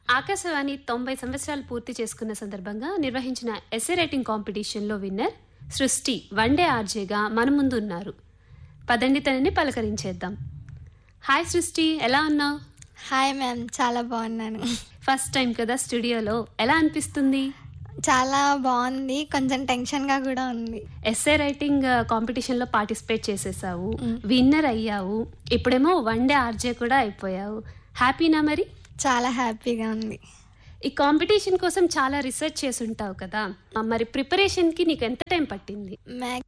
ఆకాశవాణి తొంభై సంవత్సరాలు పూర్తి చేసుకున్న సందర్భంగా నిర్వహించిన ఎస్ఏ రైటింగ్ కాంపిటీషన్లో విన్నర్ సృష్టి వన్డే ఆర్జేగా మన ముందు ఉన్నారు పదండి తనని పలకరించేద్దాం హాయ్ సృష్టి ఎలా ఉన్నావు హాయ్ మ్యామ్ చాలా బాగున్నాను ఫస్ట్ టైం కదా స్టూడియోలో ఎలా అనిపిస్తుంది చాలా బాగుంది కొంచెం టెన్షన్గా కూడా ఉంది ఎస్ఏ రైటింగ్ కాంపిటీషన్లో పార్టిసిపేట్ చేసేసావు విన్నర్ అయ్యావు ఇప్పుడేమో వన్ డే ఆర్జే కూడా అయిపోయావు హ్యాపీనా మరి చాలా హ్యాపీగా ఉంది ఈ కాంపిటీషన్ కోసం చాలా రీసెర్చ్ చేసి ఉంటావు కదా మరి ప్రిపరేషన్కి నీకు ఎంత టైం పట్టింది మ్యాక్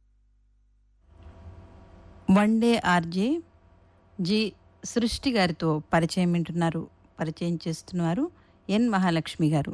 వన్ డే ఆర్జే జి సృష్టి గారితో పరిచయం వింటున్నారు పరిచయం చేస్తున్నారు ఎన్ మహాలక్ష్మి గారు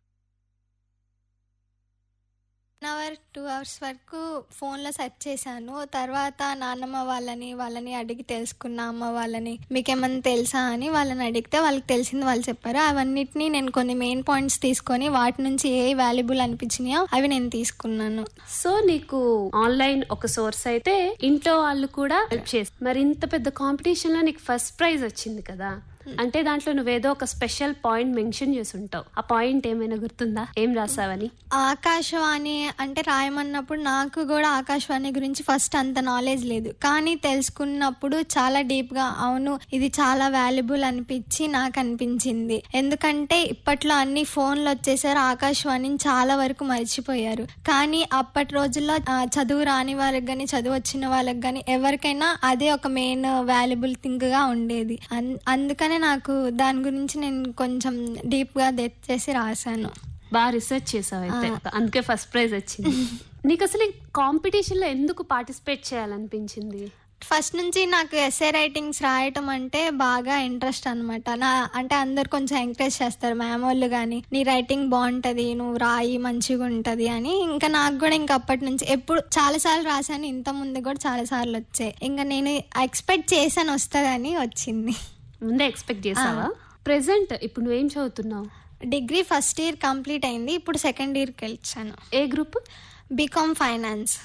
వన్ అవర్ టూ అవర్స్ వరకు ఫోన్లో సెర్చ్ చేశాను తర్వాత నాన్నమ్మ వాళ్ళని వాళ్ళని అడిగి తెలుసుకున్న అమ్మ వాళ్ళని మీకేమన్నా తెలుసా అని వాళ్ళని అడిగితే వాళ్ళకి తెలిసింది వాళ్ళు చెప్పారు అవన్నిటిని నేను కొన్ని మెయిన్ పాయింట్స్ తీసుకొని వాటి నుంచి ఏ వాల్యుబుల్ అనిపించినాయో అవి నేను తీసుకున్నాను సో నీకు ఆన్లైన్ ఒక సోర్స్ అయితే ఇంట్లో వాళ్ళు కూడా హెల్ప్ చేసి మరి ఇంత పెద్ద కాంపిటీషన్ లో నీకు ఫస్ట్ ప్రైజ్ వచ్చింది కదా అంటే దాంట్లో నువ్వేదో ఒక స్పెషల్ పాయింట్ మెన్షన్ చేసి ఉంటావు ఆ పాయింట్ ఏమైనా గుర్తుందా ఏం రాసావని ఆకాశవాణి అంటే రాయమన్నప్పుడు నాకు కూడా ఆకాశవాణి గురించి ఫస్ట్ అంత నాలెడ్జ్ లేదు కానీ తెలుసుకున్నప్పుడు చాలా డీప్ గా అవును ఇది చాలా వాల్యుబుల్ అనిపించి నాకు అనిపించింది ఎందుకంటే ఇప్పట్లో అన్ని ఫోన్లు వచ్చేసారు ఆకాశవాణిని చాలా వరకు మర్చిపోయారు కానీ అప్పటి రోజుల్లో ఆ, చదువు రాని వాళ్ళకి కానీ చదువు వచ్చిన వాళ్ళకి కానీ ఎవరికైనా అదే ఒక మెయిన్ వాల్యుబుల్ థింగ్ గా ఉండేది అన్- అందుకనే నాకు దాని గురించి నేను కొంచెం డీప్ గా తెచ్చేసి రాశాను బాగా రీసెర్చ్ చేసావు అయితే అందుకే ఫస్ట్ ప్రైజ్ వచ్చింది నీకు అసలు కాంపిటీషన్ లో ఎందుకు పార్టిసిపేట్ చేయాలనిపించింది ఫస్ట్ నుంచి నాకు ఎస్ఏ రైటింగ్స్ రాయటం అంటే బాగా ఇంట్రెస్ట్ అనమాట నా అంటే అందరు కొంచెం ఎంకరేజ్ చేస్తారు మ్యామ్ వాళ్ళు కానీ నీ రైటింగ్ బాగుంటది నువ్వు రాయి మంచిగా ఉంటది అని ఇంకా నాకు కూడా ఇంకా అప్పటి నుంచి ఎప్పుడు చాలా సార్లు రాశాను ఇంత ముందు కూడా చాలా సార్లు వచ్చాయి ఇంకా నేను ఎక్స్పెక్ట్ చేశాను వస్తుందని వచ్చింది ముందే ఎక్స్పెక్ట్ చేసావా ప్రెసెంట్ ఇప్పుడు నువ్వేం చదువుతున్నావు డిగ్రీ ఫస్ట్ ఇయర్ కంప్లీట్ అయింది ఇప్పుడు సెకండ్ ఇయర్కి వెళ్ళాను ఏ group B Com finance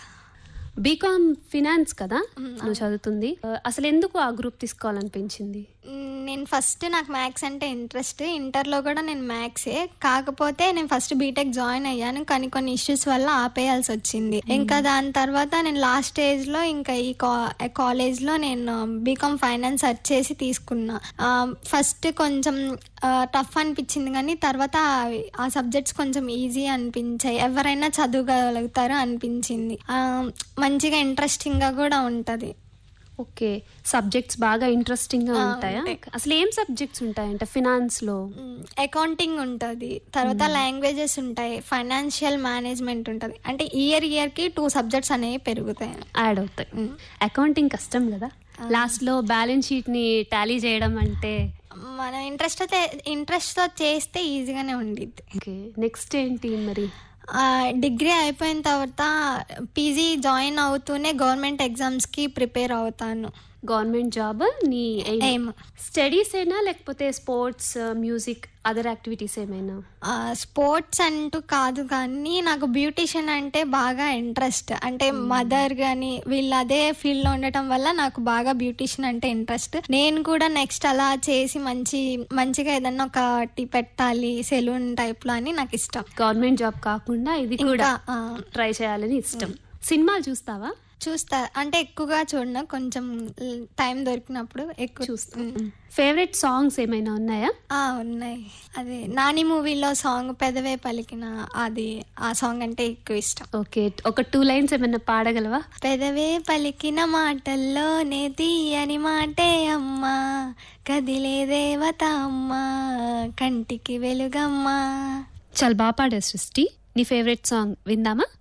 B Com finance కదా నువ్వు చదువుతుంది అసలు ఎందుకు ఆ గ్రూప్ తీసుకోవాలనిపించింది నేను ఫస్ట్ నాకు మ్యాథ్స్ అంటే ఇంట్రెస్ట్ ఇంటర్లో కూడా నేను మ్యాథ్సే కాకపోతే నేను ఫస్ట్ బీటెక్ జాయిన్ అయ్యాను కానీ కొన్ని ఇష్యూస్ వల్ల ఆపేయాల్సి వచ్చింది ఇంకా దాని తర్వాత నేను లాస్ట్ స్టేజ్లో ఇంకా ఈ కాలేజ్లో నేను బీకామ్ ఫైనాన్స్ సెర్చ్ చేసి తీసుకున్నా ఫస్ట్ కొంచెం టఫ్ అనిపించింది కానీ తర్వాత ఆ- ఆ సబ్జెక్ట్స్ కొంచెం ఈజీ అనిపించాయి ఎవరైనా చదవగలుగుతారు అనిపించింది ఆ, మంచిగా ఇంట్రెస్టింగ్గా కూడా ఉంటుంది ఓకే సబ్జెక్ట్స్ బాగా ఇంట్రెస్టింగ్ గా ఆ, ఉంటాయా ఉంటాయి. అసలు ఏం సబ్జెక్ట్స్ ఉంటాయంటే ఫినాన్స్ లో అకౌంటింగ్ ఉంటుంది తర్వాత లాంగ్వేజెస్ ఉంటాయి ఫైనాన్షియల్ మేనేజ్మెంట్ ఉంటుంది అంటే ఇయర్ ఇయర్ కి టూ సబ్జెక్ట్స్ అనేవి పెరుగుతాయి యాడ్ అవుతాయి అకౌంటింగ్ కష్టం కదా లాస్ట్ లో బ్యాలెన్స్ షీట్ ని టాలీ చేయడం అంటే మన ఇంట్రెస్ట్ అయితే ఇంట్రెస్ట్ తో చేస్తే ఈజీగానే ఉండిద్ది ఓకే నెక్స్ట్ ఏంటి మరి ఆ, డిగ్రీ అయిపోయిన తర్వాత పీజీ జాయిన్ అవుతూనే గవర్నమెంట్ ఎగ్జామ్స్ కి ప్రిపేర్ అవుతాను గవర్నమెంట్ జాబ్ నీ Aim. స్టడీస్ అయినా లేకపోతే స్పోర్ట్స్ మ్యూజిక్ అదర్ యాక్టివిటీస్ ఏమైనా స్పోర్ట్స్ అంటూ కాదు కానీ నాకు బ్యూటిషియన్ అంటే బాగా ఇంట్రెస్ట్ అంటే మదర్ కానీ వీళ్ళు అదే ఫీల్డ్ లో ఉండటం వల్ల నాకు బాగా బ్యూటిషియన్ అంటే ఇంట్రెస్ట్ నేను కూడా నెక్స్ట్ అలా చేసి మంచి మంచిగా ఏదన్నా ఒకటి పెట్టాలి సెలూన్ టైప్ లో అని నాకు ఇష్టం గవర్నమెంట్ జాబ్ కాకుండా ఇది కూడా ఇంకా, ఆ, ట్రై చేయాలని ఇష్టం సినిమాలు చూస్తావా చూస్తా అంటే ఎక్కువగా చూడను కొంచెం టైం దొరికినప్పుడు ఎక్కువ చూస్తా ఫేవరెట్ సాంగ్స్ ఏమైనా ఉన్నాయా ఆ ఉన్నాయి అదే నాని మూవీలో సాంగ్ పెదవే పలికిన అది ఆ సాంగ్ అంటే ఎక్కువ ఇష్టం ఓకే ఒక టూ లైన్స్ ఏమైనా పాడగలవా పెదవే పలికిన మాటల్లోనే తీయని మాటే అమ్మా కదిలే దేవత అమ్మా కంటికి వెలుగమ్మా చాలా బాగా పాడే సృష్టి నీ ఫేవరెట్ సాంగ్ విందామా